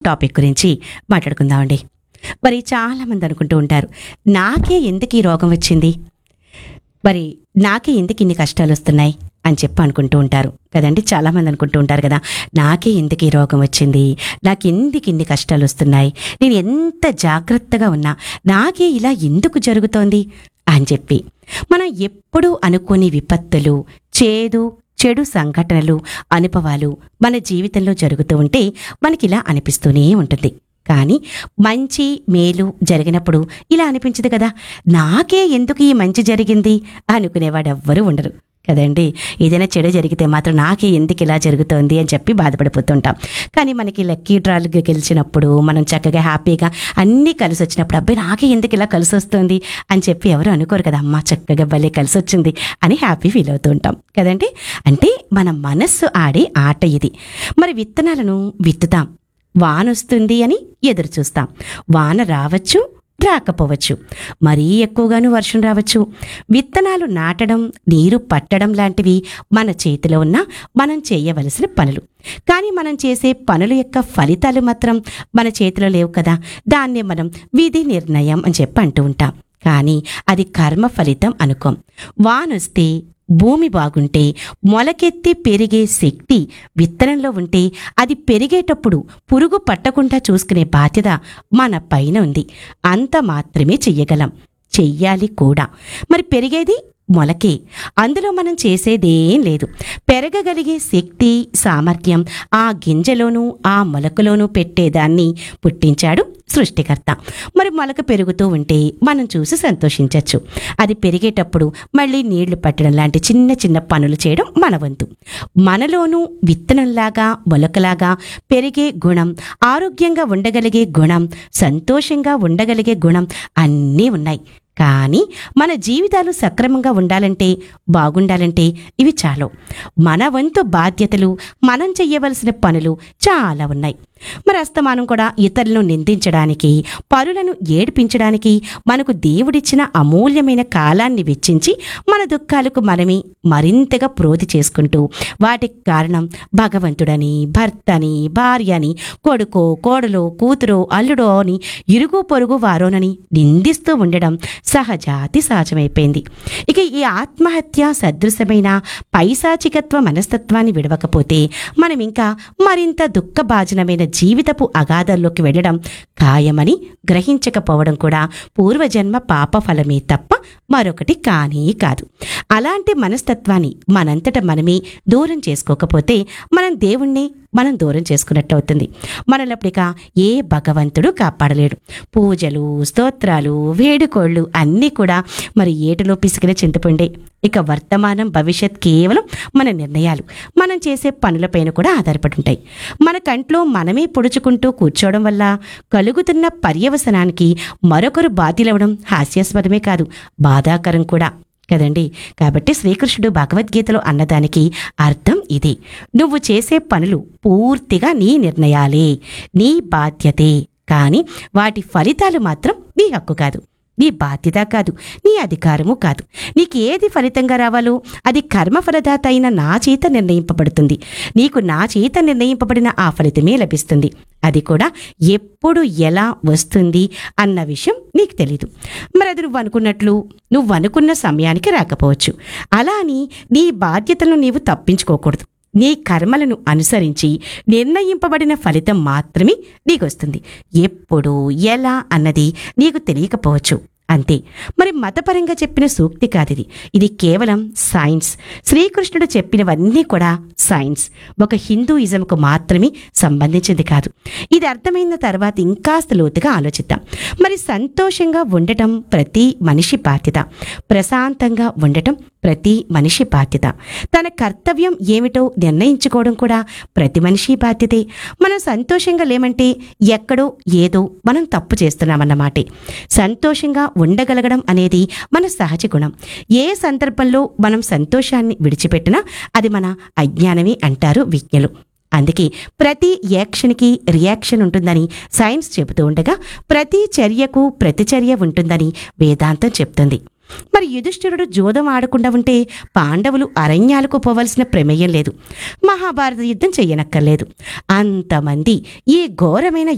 topic గురించి మాట్లాడుకుందామండి మరి చాలామంది అనుకుంటూ ఉంటారు నాకే ఎందుకు ఈ రోగం వచ్చింది మరి నాకే ఎందుకు ఇన్ని కష్టాలు వస్తున్నాయి అని చెప్పి అనుకుంటూ ఉంటారు కదండి చాలామంది అనుకుంటూ ఉంటారు కదా నాకే ఎందుకు ఈ రోగం వచ్చింది నాకు ఎందుకు ఇన్ని కష్టాలు వస్తున్నాయి నేను ఎంత జాగ్రత్తగా ఉన్నా నాకే ఇలా ఎందుకు జరుగుతోంది అని చెప్పి మనం ఎప్పుడూ అనుకోని విపత్తులు చేదు చెడు సంఘటనలు అనుభవాలు మన జీవితంలో జరుగుతూ ఉంటే మనకి ఇలా అనిపిస్తూనే ఉంటుంది కానీ మంచి మేలు జరిగినప్పుడు ఇలా అనిపించదు కదా నాకే ఎందుకు ఈ మంచి జరిగింది అనుకునేవాడు ఎవ్వరూ ఉండరు కదండి ఏదైనా చెడు జరిగితే మాత్రం నాకే ఎందుకు ఇలా జరుగుతోంది అని చెప్పి బాధపడిపోతుంటాం కానీ మనకి లక్కీ డ్రాలు గెలిచినప్పుడు మనం చక్కగా హ్యాపీగా అన్నీ కలిసి వచ్చినప్పుడు అబ్బాయి నాకే ఎందుకు ఇలా కలిసి వస్తుంది అని చెప్పి ఎవరు అనుకోరు కదా అమ్మ చక్కగా భలే కలిసి వచ్చింది అని హ్యాపీ ఫీల్ అవుతూ ఉంటాం కదండి అంటే మన మనస్సు ఆడే ఆట ఇది మరి విత్తనాలను విత్తుతాం వాన వస్తుంది అని ఎదురు చూస్తాం వాన రావచ్చు రాకపోవచ్చు మరీ ఎక్కువగాను వర్షం రావచ్చు విత్తనాలు నాటడం నీరు పట్టడం లాంటివి మన చేతిలో ఉన్న మనం చేయవలసిన పనులు కానీ మనం చేసే పనుల యొక్క ఫలితాలు మాత్రం మన చేతిలో లేవు కదా దాన్నే మనం విధి నిర్ణయం అని చెప్పి అంటూ ఉంటాం కానీ అది కర్మ ఫలితం అనుకోం వానొస్తే భూమి బాగుంటే మొలకెత్తి పెరిగే శక్తి విత్తనంలో ఉంటే అది పెరిగేటప్పుడు పురుగు పట్టకుండా చూసుకునే బాధ్యత మన పైన ఉంది అంత మాత్రమే చెయ్యగలం చెయ్యాలి కూడా మరి పెరిగేది మొలకే అందులో మనం చేసేదేం లేదు పెరగగలిగే శక్తి సామర్థ్యం ఆ గింజలోనూ ఆ మొలకలోనూ పెట్టేదాన్ని పుట్టించాడు సృష్టికర్త మరి మొలక పెరుగుతూ ఉంటే మనం చూసి సంతోషించవచ్చు అది పెరిగేటప్పుడు మళ్ళీ నీళ్లు పట్టడం లాంటి చిన్న చిన్న పనులు చేయడం మన వంతు మనలోనూ విత్తనంలాగా మొలకలాగా పెరిగే గుణం ఆరోగ్యంగా ఉండగలిగే గుణం సంతోషంగా ఉండగలిగే గుణం అన్నీ ఉన్నాయి కానీ మన జీవితాలు సక్రమంగా ఉండాలంటే బాగుండాలంటే ఇవి చాలు మన వంతు బాధ్యతలు మనం చెయ్యవలసిన పనులు చాలా ఉన్నాయి మరి అస్తమానం కూడా ఇతరులను నిందించడానికి పరులను ఏడిపించడానికి మనకు దేవుడిచ్చిన అమూల్యమైన కాలాన్ని వెచ్చించి మన దుఃఖాలకు మనమే మరింతగా ప్రోధి చేసుకుంటూ వాటికి కారణం భగవంతుడని భర్తని భార్యని కొడుకో కోడలో కూతురో అల్లుడో అని ఇరుగు పొరుగు వారోనని నిందిస్తూ ఉండడం సహజాతి సహజమైపోయింది ఇక ఈ ఆత్మహత్య సదృశమైన పైశాచికత్వ మనస్తత్వాన్ని విడవకపోతే మనం ఇంకా మరింత దుఃఖభాజనమైన జీవితపు అగాధంలోకి వెళ్ళడం ఖాయమని గ్రహించకపోవడం కూడా పూర్వజన్మ పాప ఫలమే తప్ప మరొకటి కానీ కాదు అలాంటి మనస్తత్వాన్ని మనంతట మనమే దూరం చేసుకోకపోతే మనం దేవుణ్ణి మనం దూరం చేసుకున్నట్టు అవుతుంది మనలప్పుడిక ఏ భగవంతుడు కాపాడలేడు పూజలు స్తోత్రాలు వేడుకోళ్ళు అన్నీ కూడా మరి ఏటిలో పిసికిన చింతపండే ఇక వర్తమానం భవిష్యత్ కేవలం మన నిర్ణయాలు మనం చేసే పనులపైన కూడా ఆధారపడి ఉంటాయి మన కంట్లో మనమే పొడుచుకుంటూ కూర్చోవడం వల్ల కలుగుతున్న పర్యవసనానికి మరొకరు బాధ్యులవడం హాస్యాస్పదమే కాదు బాధాకరం కూడా కదండి కాబట్టి శ్రీకృష్ణుడు భగవద్గీతలో అన్నదానికి అర్థం ఇది నువ్వు చేసే పనులు పూర్తిగా నీ నిర్ణయాలే నీ బాధ్యతే కానీ వాటి ఫలితాలు మాత్రం నీ హక్కు కాదు నీ బాధ్యత కాదు నీ అధికారము కాదు నీకు ఏది ఫలితంగా రావాలో అది కర్మఫలదాత అయిన నా చేత నిర్ణయింపబడుతుంది నీకు నా చేత నిర్ణయింపబడిన ఆ ఫలితమే లభిస్తుంది అది కూడా ఎప్పుడు ఎలా వస్తుంది అన్న విషయం నీకు తెలీదు మరి అది నువ్వు అనుకున్నట్లు నువ్వు అనుకున్న సమయానికి రాకపోవచ్చు అలా అని నీ బాధ్యతలను నీవు తప్పించుకోకూడదు నీ కర్మలను అనుసరించి నిర్ణయింపబడిన ఫలితం మాత్రమే నీకొస్తుంది ఎప్పుడు ఎలా అన్నది నీకు తెలియకపోవచ్చు అంతే మరి మతపరంగా చెప్పిన సూక్తి కాదిది ఇది కేవలం సైన్స్ శ్రీకృష్ణుడు చెప్పినవన్నీ కూడా సైన్స్ ఒక హిందూయిజంకు మాత్రమే సంబంధించింది కాదు ఇది అర్థమైన తర్వాత ఇంకాస్త లోతుగా ఆలోచిద్దాం మరి సంతోషంగా ఉండటం ప్రతి మనిషి బాధ్యత ప్రశాంతంగా ఉండటం ప్రతి మనిషి బాధ్యత తన కర్తవ్యం ఏమిటో నిర్ణయించుకోవడం కూడా ప్రతి మనిషి బాధ్యతే మనం సంతోషంగా లేమంటే ఎక్కడో ఏదో మనం తప్పు చేస్తున్నామన్నమాటే సంతోషంగా ఉండగలగడం అనేది మన సహజ గుణం ఏ సందర్భంలో మనం సంతోషాన్ని విడిచిపెట్టినా అది మన అజ్ఞానమే అంటారు విజ్ఞులు అందుకే ప్రతి యాక్షన్కి రియాక్షన్ ఉంటుందని సైన్స్ చెబుతూ ఉండగా ప్రతి చర్యకు ప్రతిచర్య ఉంటుందని వేదాంతం చెప్తుంది మరి యుధిష్ఠిరుడు జూదం ఆడకుండా ఉంటే పాండవులు అరణ్యాలకు పోవలసిన ప్రమేయం లేదు మహాభారత యుద్ధం చెయ్యనక్కర్లేదు అంతమంది ఈ ఘోరమైన